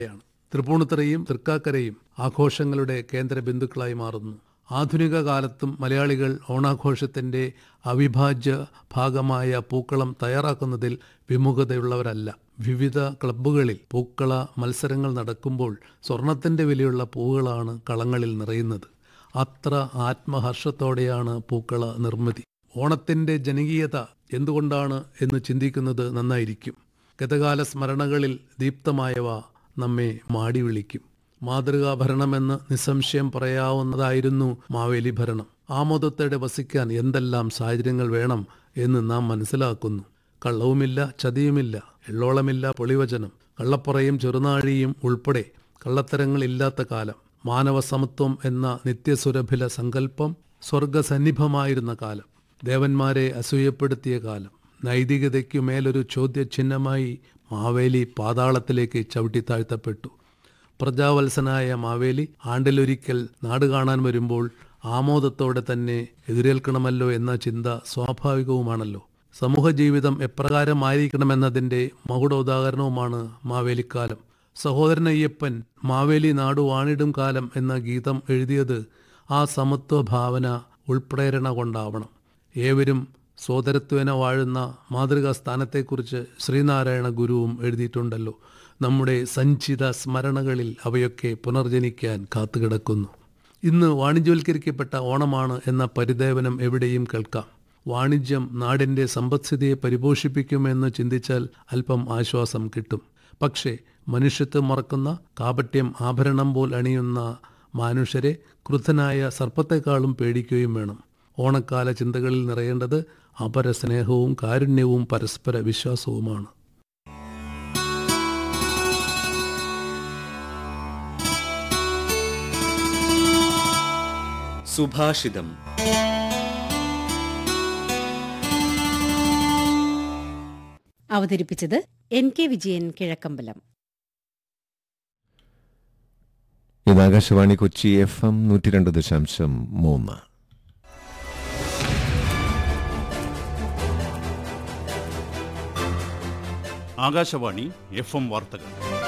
യാണ് തൃപ്പൂണിത്തുറയും തൃക്കാക്കരയും ആഘോഷങ്ങളുടെ കേന്ദ്ര ബിന്ദുക്കളായി മാറുന്നു ആധുനിക കാലത്തും മലയാളികൾ ഓണാഘോഷത്തിന്റെ അവിഭാജ്യ ഭാഗമായ പൂക്കളം തയ്യാറാക്കുന്നതിൽ വിമുഖതയുള്ളവരല്ല വിവിധ ക്ലബ്ബുകളിൽ പൂക്കള മത്സരങ്ങൾ നടക്കുമ്പോൾ സ്വർണത്തിന്റെ വിലയുള്ള പൂവുകളാണ് കളങ്ങളിൽ നിറയുന്നത് അത്ര ആത്മഹർഷത്തോടെയാണ് പൂക്കള നിർമ്മിതി ഓണത്തിന്റെ ജനകീയത എന്തുകൊണ്ടാണ് എന്ന് ചിന്തിക്കുന്നത് നന്നായിരിക്കും ഗതകാല സ്മരണകളിൽ ദീപ്തമായവ നമ്മെ മാടി വിളിക്കും മാതൃകാ ഭരണമെന്ന് നിസ്സംശയം പറയാവുന്നതായിരുന്നു മാവേലി ഭരണം ആമോദത്തോടെ വസിക്കാൻ എന്തെല്ലാം സാഹചര്യങ്ങൾ വേണം എന്ന് നാം മനസ്സിലാക്കുന്നു കള്ളവുമില്ല ചതിയുമില്ല എള്ളോളമില്ല പൊളിവചനം കള്ളപ്പറയും ചെറുനാഴിയും ഉൾപ്പെടെ കള്ളത്തരങ്ങളില്ലാത്ത കാലം മാനവസമത്വം എന്ന നിത്യസുരഭില സങ്കല്പം സ്വർഗസന്നിഭമായിരുന്ന കാലം ദേവന്മാരെ അസൂയപ്പെടുത്തിയ കാലം നൈതികതയ്ക്കു മേലൊരു ചോദ്യചിഹ്നമായി മാവേലി പാതാളത്തിലേക്ക് ചവിട്ടിത്താഴ്ത്തപ്പെട്ടു പ്രജാവത്സനായ മാവേലി ആണ്ടിലൊരിക്കൽ നാട് കാണാൻ വരുമ്പോൾ ആമോദത്തോടെ തന്നെ എതിരേൽക്കണമല്ലോ എന്ന ചിന്ത സ്വാഭാവികവുമാണല്ലോ സമൂഹ ജീവിതം എപ്രകാരമായിരിക്കണമെന്നതിൻ്റെ മകുടോദാഹരണവുമാണ് മാവേലിക്കാലം സഹോദരൻ അയ്യപ്പൻ മാവേലി നാടു വാണിടും കാലം എന്ന ഗീതം എഴുതിയത് ആ സമത്വ ഭാവന ഉൾപ്രേരണ കൊണ്ടാവണം ഏവരും സോദരത്വേന വാഴുന്ന മാതൃകാ സ്ഥാനത്തെക്കുറിച്ച് ശ്രീനാരായണ ഗുരുവും എഴുതിയിട്ടുണ്ടല്ലോ നമ്മുടെ സഞ്ചിത സ്മരണകളിൽ അവയൊക്കെ പുനർജനിക്കാൻ കാത്തുകിടക്കുന്നു ഇന്ന് വാണിജ്യവൽക്കരിക്കപ്പെട്ട ഓണമാണ് എന്ന പരിദേവനം എവിടെയും കേൾക്കാം വാണിജ്യം നാടിന്റെ സമ്പദ്സ്ഥിതിയെ പരിപോഷിപ്പിക്കുമെന്ന് ചിന്തിച്ചാൽ അല്പം ആശ്വാസം കിട്ടും പക്ഷേ മനുഷ്യത്വം മറക്കുന്ന കാപട്യം ആഭരണം പോൽ അണിയുന്ന മാനുഷരെ ക്രുദ്ധനായ സർപ്പത്തെക്കാളും പേടിക്കുകയും വേണം ഓണക്കാല ചിന്തകളിൽ നിറയേണ്ടത് അപരസ്നേഹവും കാരുണ്യവും പരസ്പര വിശ്വാസവുമാണ് സുഭാഷിതം അവതരിപ്പിച്ചത് എൻ കെ വിജയൻ കിഴക്കമ്പലം ഇത് ആകാശവാണി കൊച്ചി എഫ് എം നൂറ്റി രണ്ട് ദശാംശം മൂന്ന് ആകാശവാണി എഫ് എം വാർത്തകൾ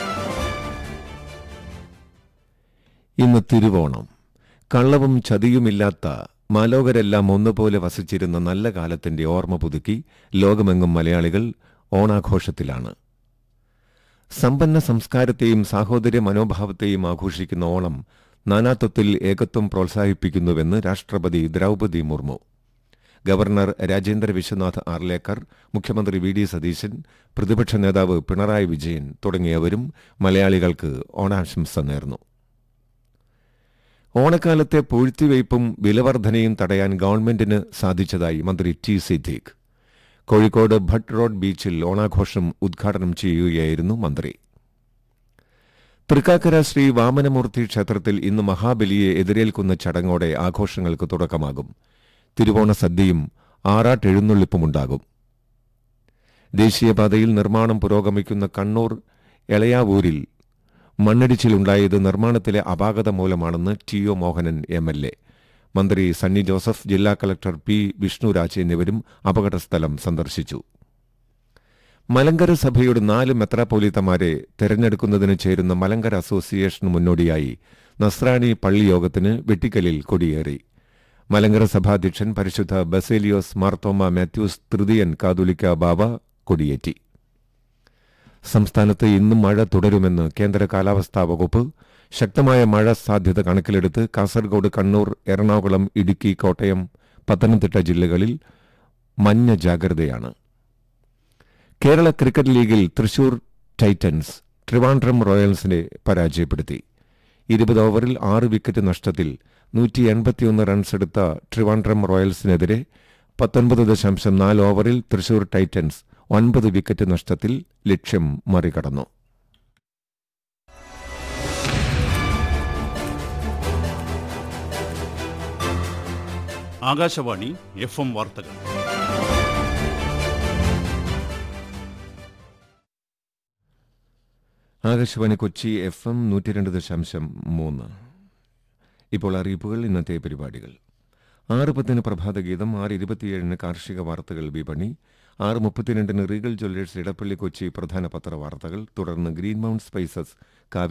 ഇന്ന് തിരുവോണം കള്ളവും ചതിയുമില്ലാത്ത മാലോകരെല്ലാം ഒന്നുപോലെ വസിച്ചിരുന്ന നല്ല കാലത്തിന്റെ ഓർമ്മ പുതുക്കി ലോകമെങ്ങും മലയാളികൾ ഓണാഘോഷത്തിലാണ് സമ്പന്ന സംസ്കാരത്തെയും സാഹോദര്യ മനോഭാവത്തെയും ആഘോഷിക്കുന്ന ഓണം നാനാത്വത്തിൽ ഏകത്വം പ്രോത്സാഹിപ്പിക്കുന്നുവെന്ന് രാഷ്ട്രപതി ദ്രൗപദി മുർമു ഗവർണർ രാജേന്ദ്ര വിശ്വനാഥ് ആർലേക്കർ മുഖ്യമന്ത്രി വി ഡി സതീശൻ പ്രതിപക്ഷ നേതാവ് പിണറായി വിജയൻ തുടങ്ങിയവരും മലയാളികൾക്ക് ഓണാശംസ നേർന്നു ഓണക്കാലത്തെ പൂഴ്ത്തിവയ്പും വിലവർധനയും തടയാൻ ഗവൺമെന്റിന് സാധിച്ചതായി മന്ത്രി ടി സിദ്ദീഖ് കോഴിക്കോട് ഭട്ട് റോഡ് ബീച്ചിൽ ഓണാഘോഷം ഉദ്ഘാടനം ചെയ്യുകയായിരുന്നു മന്ത്രി തൃക്കാക്കര ശ്രീ വാമനമൂർത്തി ക്ഷേത്രത്തിൽ ഇന്ന് മഹാബലിയെ എതിരേൽക്കുന്ന ചടങ്ങോടെ ആഘോഷങ്ങൾക്ക് തുടക്കമാകും തിരുവോണ സദ്യയും ആറാട്ടെഴുന്നള്ളിപ്പുമുണ്ടാകും ദേശീയപാതയിൽ നിർമ്മാണം പുരോഗമിക്കുന്ന കണ്ണൂർ എളയാവൂരിൽ മണ്ണിടിച്ചിലുണ്ടായത് നിർമ്മാണത്തിലെ അപാകത മൂലമാണെന്ന് T O Mohanan M L A മന്ത്രി സണ്ണി ജോസഫ് ജില്ലാ കളക്ടർ പി വിഷ്ണുരാജ് എന്നിവരും അപകടസ്ഥലം സന്ദർശിച്ചു മലങ്കര സഭയുടെ നാല് മെത്രാപ്പോലീത്തമാരെ തെരഞ്ഞെടുക്കുന്നതിന് ചേരുന്ന മലങ്കര അസോസിയേഷന് മുന്നോടിയായി നസ്രാണി പള്ളി യോഗത്തിന് വെട്ടിക്കലിൽ കൊടിയേറി മലങ്കര സഭാധ്യക്ഷൻ പരിശുദ്ധ ബസേലിയോസ് മാർത്തോമ മാത്യൂസ് തൃതീയൻ കാതുലിക്ക ബാവ കൊടിയേറ്റി സംസ്ഥാനത്ത് ഇന്നും മഴ തുടരുമെന്ന് കേന്ദ്ര കാലാവസ്ഥാ വകുപ്പ് ശക്തമായ മഴ സാധ്യത കണക്കിലെടുത്ത് കാസർഗോഡ് കണ്ണൂർ എറണാകുളം ഇടുക്കി കോട്ടയം പത്തനംതിട്ട ജില്ലകളിൽ മഞ്ഞ ജാഗ്രതയാണ് കേരള ക്രിക്കറ്റ് ലീഗിൽ തൃശൂർ ടൈറ്റൻസ് ട്രിവാൻഡ്രം റോയൽസിനെ പരാജയപ്പെടുത്തി ഇരുപത് ഓവറിൽ ആറ് വിക്കറ്റ് നഷ്ടത്തിൽ നൂറ്റി എൺപത്തിയൊന്ന് റൺസെടുത്ത ട്രിവാൻഡ്രം റോയൽസിനെതിരെ പത്തൊൻപത് ദശാംശം നാല് ഓവറിൽ തൃശൂർ ടൈറ്റൻസ് ഒൻപത് വിക്കറ്റ് നഷ്ടത്തിൽ ലക്ഷ്യം മറികടന്നു ആകാശവാണി എഫ് എം വാർത്തകൾ ആകാശവാണി കൊച്ചി എഫ് എം നൂറ്റി രണ്ട് ദശാംശം മൂന്ന് ഇപ്പോൾ അറിയിപ്പുകൾ ഇന്നത്തെ പരിപാടികൾ ആറ് പത്തിന് പ്രഭാതഗീതം ആറ് ഇരുപത്തിയേഴിന് കാർഷിക വാർത്തകൾ വിപണി ആറ് മുപ്പത്തിരണ്ടിന് റീഗൽ ജ്വല്ലേഴ്സ് ഇടപ്പള്ളി കൊച്ചി പ്രധാന പത്രവാർത്തകൾ തുടർന്ന് ഗ്രീൻ മൗണ്ട് സ്പൈസസ് കാവ്യ